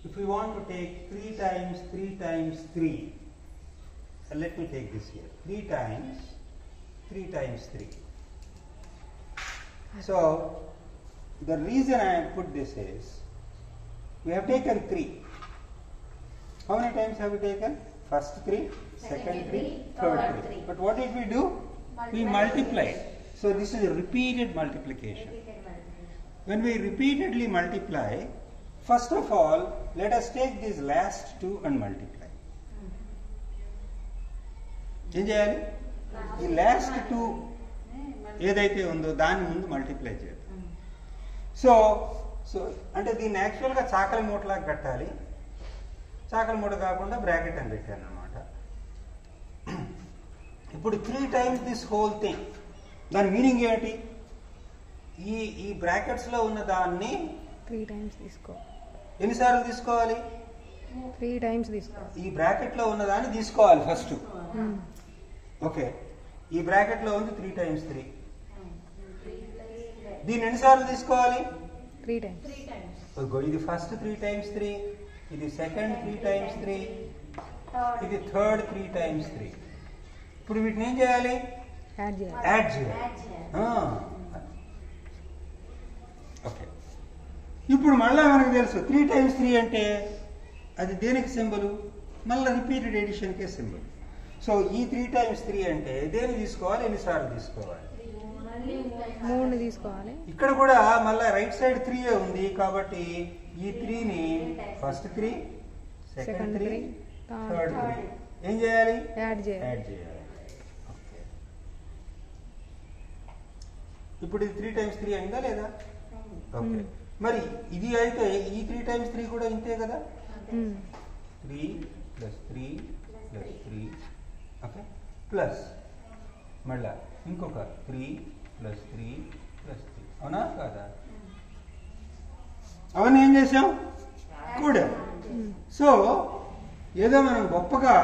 if we want to take 3 times 3 times 3, uh, let me take this here 3 times 3 times 3. So, the reason I have put this is we have taken 3. How many times have we taken? First 3, second Second 3, three, third third 3. three. But what did we do? We Multiply. multiplied. So, this is a repeated multiplication. Repeated multiplication. When we repeatedly multiply, first of all, let us take these last two and multiply. ఏం చేయాలి ఈ last two ఏదైతే ఉందో దాని ముందు multiply చేయాలి so so అంటే దీన్ని యాక్చువల్గా చాకలి మూటలాగా కట్టాలి చాకలి మూట కాకుండా బ్రాకెట్ అని పెట్టాను అనమాట ఇప్పుడు three times this whole thing దాని మీనింగ్ ఏంటి ఈ ఈ బ్రాకెట్స్లో ఉన్న దాన్ని త్రీ టైమ్స్ తీసుకో ఎన్నిసార్లు తీసుకోవాలి త్రీ టైమ్స్ తీసుకో ఈ బ్రాకెట్లో ఉన్న దాన్ని తీసుకోవాలి ఫస్ట్ మ్మ్. ఓకే ఈ బ్రాకెట్లో ఉంది three times three Three plus దీన్ని ఎన్నిసార్లు తీసుకోవాలి త్రీ టైమ్స్ three times. ఇదిగో ఇది ఫస్ట్ త్రీ టైమ్స్ త్రీ ఇది second three times three Third. ఇది థర్డ్ త్రీ టైమ్స్ త్రీ ఇప్పుడు వీటిని ఏం చేయాలి యాడ్ చేయాలి యాడ్ చేయాలి Add చేయాలి. ఆ. ఓకే ఇప్పుడు మళ్ళా మనకు తెలుసు త్రీ టైమ్స్ త్రీ అంటే అది దేనికి సింబల్ మళ్ళీ రిపీటెడ్ ఎడిషన్కే సింబల్ సో ఈ త్రీ టైమ్స్ త్రీ అంటే దేని తీసుకోవాలి ఎన్నిసార్లు తీసుకోవాలి మళ్ళీ మూడు తీసుకోవాలి ఇక్కడ కూడా మళ్ళీ రైట్ సైడ్ త్రీ ఉంది కాబట్టి ఈ త్రీని first three second Second three three, third third three ఏం చేయాలి యాడ్ చేయాలి యాడ్ చేయాలి ఓకే ఇప్పుడు ఇది త్రీ టైమ్స్ త్రీ అయిందా లేదా ఓకే Hmm. మరి ఇది అయితే ఈ త్రీ టైమ్స్ త్రీ కూడా ఇంతే కదా మ్మ్. Three plus three plus three okay plus మళ్ళా ఇంకొక three plus three plus three అవునా కాదా అవన్నీ ఏం చేసాం కూడా మ్మ్. సో ఏదో మనం గొప్పగా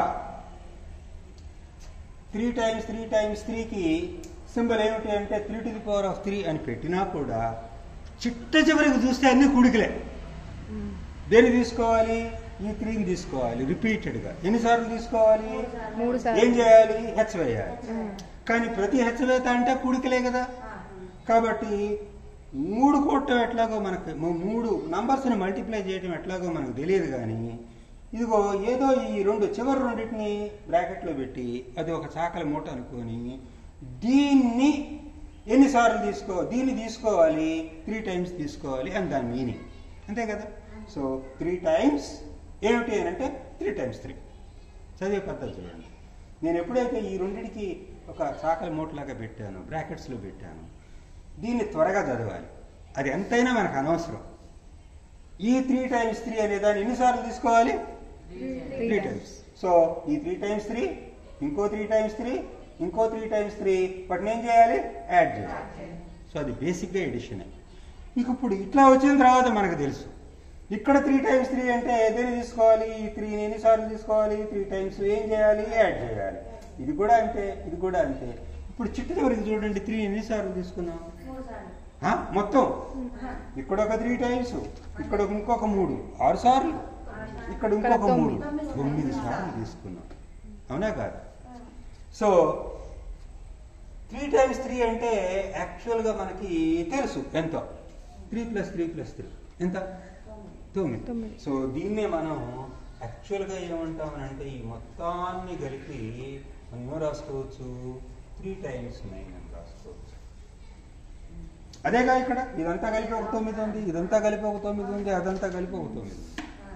త్రీ టైమ్స్ త్రీ టైమ్స్ త్రీకి సింబల్ ఏమిటి అంటే three to the power of three అని పెట్టినా కూడా చిట్ట చివరికి చూస్తే అన్ని కుడికిలే మ్మ్. దేన్ని తీసుకోవాలి ఈ త్రీని తీసుకోవాలి రిపీటెడ్గా ఎన్నిసార్లు తీసుకోవాలి మూడు ఏం సార్లు చేయాలి హెచ్ వేయాలి మ్మ్. కానీ ప్రతి హెచ్చవేత అంటే కూడికలే కదా కాబట్టి మూడు కొట్టడం ఎట్లాగో మనకు మ- మూడు నంబర్స్ని మల్టిప్లై చేయడం ఎట్లాగో మనకు తెలియదు కానీ ఇదిగో ఏదో ఈ రెండు చివరి రెండింటిని బ్రాకెట్లో పెట్టి అది ఒక చాకలి మూట అనుకొని దీన్ని ఎన్నిసార్లు తీసుకో దీన్ని తీసుకోవాలి త్రీ టైమ్స్ తీసుకోవాలి అని దాని మీనింగ్ అంతే కదా సో త్రీ టైమ్స్ ఏమిటి అని అంటే త్రీ టైమ్స్ త్రీ చదివే పద్ధతి చూడండి నేను ఎప్పుడైతే ఈ రెండింటికి ఒక చాకలి మూటలాగా పెట్టాను బ్రాకెట్స్లో పెట్టాను దీన్ని త్వరగా చదవాలి అది ఎంతైనా మనకు అనవసరం ఈ త్రీ టైమ్స్ త్రీ అనే దాన్ని ఎన్నిసార్లు తీసుకోవాలి three three times times so ఈ త్రీ టైమ్స్ త్రీ ఇంకో త్రీ టైమ్స్ త్రీ ఇంకో త్రీ టైమ్స్ త్రీ వాటిని ఏం చేయాలి యాడ్ చేయాలి సో అది బేసిక్గా ఎడిషన్ ఇక ఇప్పుడు ఇట్లా వచ్చిన తర్వాత మనకు తెలుసు ఇక్కడ త్రీ టైమ్స్ త్రీ అంటే ఏదైనా తీసుకోవాలి ఈ త్రీని ఎన్నిసార్లు తీసుకోవాలి త్రీ టైమ్స్ ఏం చేయాలి యాడ్ చేయాలి ఇది కూడా అంతే ఇది కూడా అంతే ఇప్పుడు చిట్ట చివరికి చూడండి త్రీ ఎన్నిసార్లు తీసుకున్నాం మూడు సార్లు ఆ, మొత్తం ఇక్కడ ఒక త్రీ టైమ్స్ ఇక్కడ ఒక ఇంకొక మూడు ఆరు సార్లు ఇక్కడ ఇక్కడ ఇంకొక మూడు తొమ్మిది. తొమ్మిది సార్లు తీసుకున్నాం అవునా కాదు సో త్రీ టైమ్స్ త్రీ అంటే యాక్చువల్గా మనకి తెలుసు ఎంత three plus three plus three ఎంత తొమ్మిది తొమ్మిది. సో దీన్నే మనం యాక్చువల్గా ఏమంటామని అంటే ఈ మొత్తాన్ని కలిపి మనం ఏం రాసుకోవచ్చు త్రీ టైమ్స్ నైన్ అని రాసుకోవచ్చు అదేగా ఇక్కడ ఇదంతా కలిపి ఒక తొమ్మిది ఉంది ఇదంతా కలిపి ఒక తొమ్మిది ఉంది అదంతా కలిపి ఒక తొమ్మిది ఉంది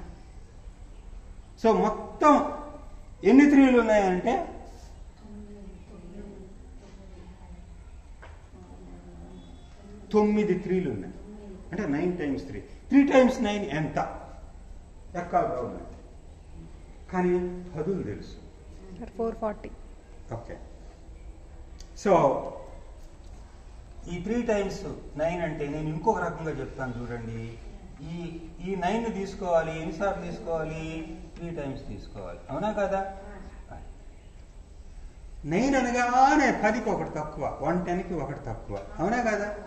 సో మొత్తం ఎన్ని త్రీలు ఉన్నాయంటే తొమ్మిది త్రీలు ఉన్నాయి అంటే nine times three three times nine ఎంత ఎక్కాలు ఉన్నాయి కానీ పదులు తెలుసు ఫోర్ ఫార్టీ ఓకే సో ఈ త్రీ టైమ్స్ నైన్ అంటే నేను ఇంకొక రకంగా చెప్తాను చూడండి ఈ ఈ నైన్ తీసుకోవాలి ఎన్నిసార్లు తీసుకోవాలి త్రీ టైమ్స్ తీసుకోవాలి అవునా కదా నైన్ అనగానే పదికి ఒకటి తక్కువ వన్ టెన్కి ఒకటి తక్కువ అవునా కదా